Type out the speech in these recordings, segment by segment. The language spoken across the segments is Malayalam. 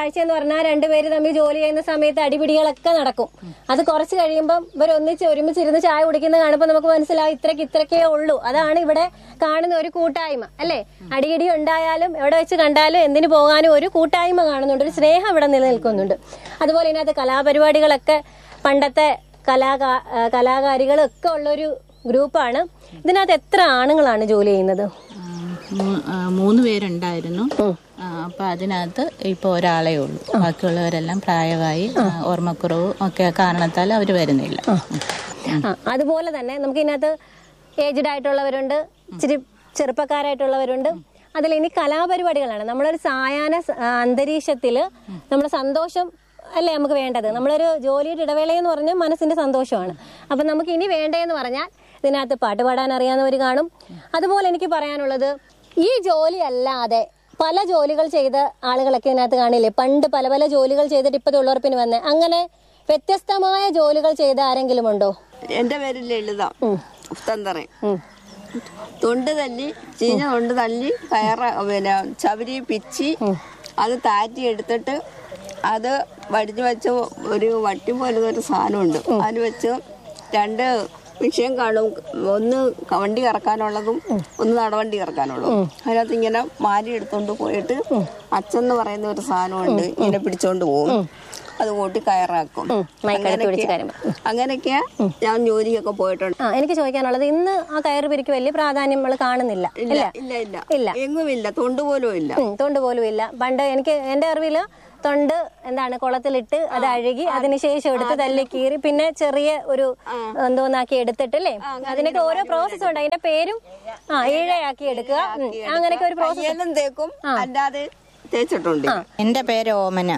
കാഴ്ച എന്ന് പറഞ്ഞാൽ രണ്ടുപേര് തമ്മിൽ ജോലി ചെയ്യുന്ന സമയത്ത് അടിപിടികളൊക്കെ നടക്കും അത് കുറച്ച് കഴിയുമ്പം ഇവർ ഒന്നിച്ച് ഒരുമിച്ചിരുന്ന് ചായ കുടിക്കുന്ന കാണുമ്പോൾ നമുക്ക് മനസ്സിലാവും ഇത്രയ്ക്ക് ഇത്രയ്ക്കേ ഉള്ളൂ അതാണ് ഇവിടെ കാണുന്ന ഒരു കൂട്ടായ്മ അല്ലേ അടിയിടി ഉണ്ടായാലും എവിടെ വെച്ച് കണ്ടാലും എന്തിനു പോകാനും ഒരു കൂട്ടായ്മ കാണുന്നുണ്ട് ഒരു സ്നേഹം ഇവിടെ നിലനിൽക്കുന്നുണ്ട് അതുപോലെ ഇതിനകത്ത് കലാപരിപാടികളൊക്കെ പണ്ടത്തെ കലാകാ ആ, കലാകാരികളും ഒക്കെ ഉള്ളൊരു ഗ്രൂപ്പാണ് ഇതിനകത്ത് എത്ര ആണുങ്ങളാണ് ജോലി ചെയ്യുന്നത് മൂ- ആ, മൂന്ന് പേരുണ്ടായിരുന്നു ആ, അപ്പൊ അതിനകത്ത് ഇപ്പൊ ഒരാളേ ഉള്ളൂ ബാക്കിയുള്ളവരെല്ലാം പ്രായമായി ആ, ഓർമ്മക്കുറവ് ഒക്കെ കാരണത്താൽ അവർ വരുന്നില്ല ആ, അതുപോലെ തന്നെ നമുക്ക് ഇതിനകത്ത് ഏജ്ഡ് ആയിട്ടുള്ളവരുണ്ട് ഇച്ചിരി ചെറുപ്പക്കാരായിട്ടുള്ളവരുണ്ട് അതിൽ ഇനി കലാപരിപാടികളാണ് നമ്മളൊരു സായാഹ്ന സ- ആ, അന്തരീക്ഷത്തില് നമ്മുടെ സന്തോഷം അല്ലേ നമുക്ക് വേണ്ടത് നമ്മളൊരു ജോലിയുടെ ഇടവേള എന്ന് പറഞ്ഞാൽ മനസ്സിന്റെ സന്തോഷമാണ് അപ്പൊ നമുക്ക് ഇനി വേണ്ടതെന്ന് പറഞ്ഞാൽ ഇതിനകത്ത് പാട്ട് പാടാൻ അറിയാവുന്നവർ കാണും അതുപോലെ എനിക്ക് പറയാനുള്ളത് ഈ ജോലി അല്ലാതെ പല ജോലികൾ ചെയ്ത ആളുകളൊക്കെ ഇതിനകത്ത് കാണില്ലേ പണ്ട് പല പല ജോലികൾ ചെയ്തിട്ട് ഇപ്പൊ തൊഴിലുറപ്പിന് വന്ന് അങ്ങനെ വ്യത്യസ്തമായ ജോലികൾ ചെയ്ത ആരെങ്കിലും ഉണ്ടോ എന്റെ പേര് ലളിത പുത്തന്തറ ഉം. തൊണ്ട് തല്ലി ചീഞ്ഞ തൊണ്ട് തല്ലി കയറ പിന്നെ ചവരി പിച്ചി അത് താറ്റി എടുത്തിട്ട് അത് വടിഞ്ഞു വെച്ച ഒരു വട്ടി പോലത്തെ ഒരു സാധനമുണ്ട് അതിൽ വെച്ച് രണ്ട് വിഷയം കാണും ഒന്ന് വണ്ടി ഇറക്കാനുള്ളതും ഒന്ന് നടവണ്ടി ഇറക്കാനുള്ളതും അതിനകത്ത് ഇങ്ങനെ മാരി എടുത്തോണ്ട് പോയിട്ട് അച്ഛൻ എന്ന് പറയുന്ന ഒരു സാധനമുണ്ട് ഇങ്ങനെ പിടിച്ചോണ്ട് പോകും അത് കൂട്ടി കയറാക്കും മൈക്കടുത്ത് പിടിച്ച് അങ്ങനെയൊക്കെ- അങ്ങനെയൊക്കെയാ ഞാൻ ജോലിക്കൊക്കെ പോയിട്ടുണ്ട് ആ എനിക്ക് ചോദിക്കാനുള്ളത് ഇന്ന് ആ കയറ് പിരിക്ക് വലിയ പ്രാധാന്യം നമ്മൾ കാണുന്നില്ല ഇല്ല ഇല്ല ഇല്ല ഇല്ല. എങ്ങുമില്ല തൊണ്ട് പോലും ഇല്ല ഉം, തൊണ്ട് പോലും ഇല്ല പണ്ട് എനിക്ക് എന്റെ അറിവില് തൊണ്ട് എന്താണ് കുളത്തിലിട്ട് അത് അഴുകി അതിനുശേഷം എടുത്ത് തല്ലി കീറി പിന്നെ ചെറിയ ഒരു എന്തോന്നാക്കി എടുത്തിട്ടല്ലേ അതിനൊക്കെ ഓരോ പ്രോസസ് ഉണ്ട് അതിന്റെ പേരും ആ ഈഴയാക്കി എടുക്കുക ഉം, അങ്ങനെയൊക്കെ ഒരു പ്രോസസ് കയ്യിലും തേക്കും അല്ലാതെ തേച്ചിട്ടുണ്ട് എൻ്റെ പേര് ഓമന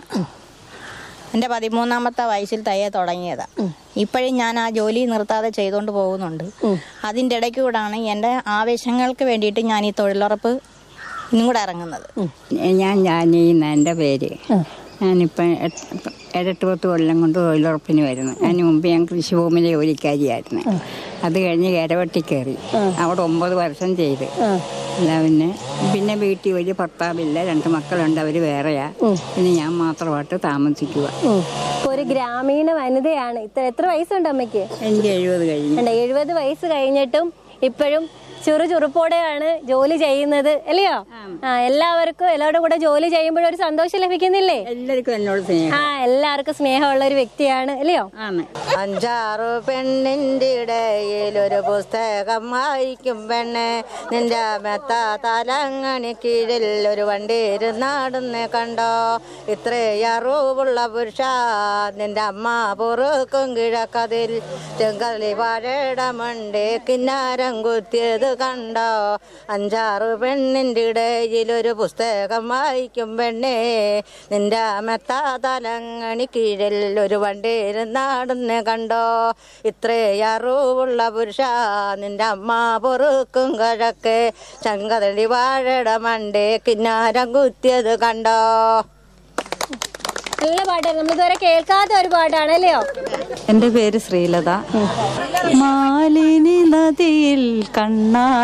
എൻ്റെ പതിമൂന്നാമത്തെ വയസ്സിൽ തയ്യ തുടങ്ങിയതാ ഇപ്പോഴും ഞാൻ ആ ജോലി നിർത്താതെ ചെയ്തുകൊണ്ട് പോകുന്നുണ്ട് അതിൻ്റെ ഇടയ്ക്ക് കൂടാണ് എൻ്റെ ആവശ്യങ്ങൾക്ക് വേണ്ടിയിട്ട് ഞാൻ ഈ തൊഴിലുറപ്പ് ഇന്നും കൂടെ ഇറങ്ങുന്നത് ഞാൻ ജാനി എന്ന എൻ്റെ പേര് ഞാനിപ്പം ഏഴെട്ട് പത്ത് കൊല്ലം കൊണ്ട് തൊഴിലുറപ്പിന് വരുന്നു അതിന് മുമ്പ് ഞാൻ കൃഷിഭൂമിയിലെ ജോലിക്കാരിയായിരുന്നു അത് കഴിഞ്ഞ് കരവട്ടി കയറി അവിടെ ഒമ്പത് വർഷം ചെയ്ത് അല്ല പിന്നെ പിന്നെ വീട്ടിൽ ഒരു ഭർത്താവില്ല രണ്ട് മക്കളുണ്ട് അവർ വേറെയാ പിന്നെ ഞാൻ മാത്രമായിട്ട് താമസിക്കുക ഉം. ഇപ്പൊ ഒരു ഗ്രാമീണ വനിതയാണ് ഇത്ര എത്ര വയസ്സുണ്ട് അമ്മയ്ക്ക് എനിക്ക് എഴുപത് കഴിഞ്ഞു ഉണ്ട് എഴുപത് വയസ്സ് കഴിഞ്ഞിട്ടും ഇപ്പോഴും ചുറു ചുറുപ്പോടെയാണ് ജോലി ചെയ്യുന്നത് അല്ലയോ ആ എല്ലാവർക്കും എല്ലാവരുടെ കൂടെ ജോലി ചെയ്യുമ്പോഴും ഒരു സന്തോഷം ലഭിക്കുന്നില്ലേ എല്ലാവർക്കും എന്നോട് സ്നേഹം ആ എല്ലാവർക്കും സ്നേഹമുള്ള ഒരു വ്യക്തിയാണ് അല്ലയോ ആണ് അഞ്ചാറ് പെണ്ണിൻ്റെ ഇടയിൽ ഒരു പുസ്തകം വായിക്കും പെണ്ണെ നിന്റെ മെത്ത തലങ്ങണി കീഴിൽ ഒരു വണ്ടി ഇരുന്നാടുന്നെ കണ്ടോ ഇത്രേ അറിവുള്ള പുരുഷ നിന്റെ അമ്മ പൊറുക്കും കിഴക്കതിൽ ചെങ്കലി വാഴയുടെ മണ്ടേ കിന്നാരം കുത്തിയത് കണ്ടോ അഞ്ചാറ് പെണ്ണിൻ്റെ ഇടയിൽ ഒരു പുസ്തകം വായിക്കും പെണ്ണേ നിന്റെ മെത്ത തലങ്ങണി കീഴിൽ ഒരു വണ്ടി ഇരുന്നാടുന്നെ കണ്ടോ ഇത്രേ അറിവുള്ള പുരുഷ നിന്റെ അമ്മ പൊറുക്കും കിഴക്ക് ചങ്കതളി വാഴയുടെ മണ്ടേ കിന്നാരം കുത്തിയത് കണ്ടോ നല്ല പാട്ടാണ് നമ്മൾ ഇതുവരെ കേൾക്കാത്ത ഒരു പാട്ടാണ് അല്ലയോ എൻ്റെ പേര് ശ്രീലത മാലിനി നദിയിൽ കണ്ണാ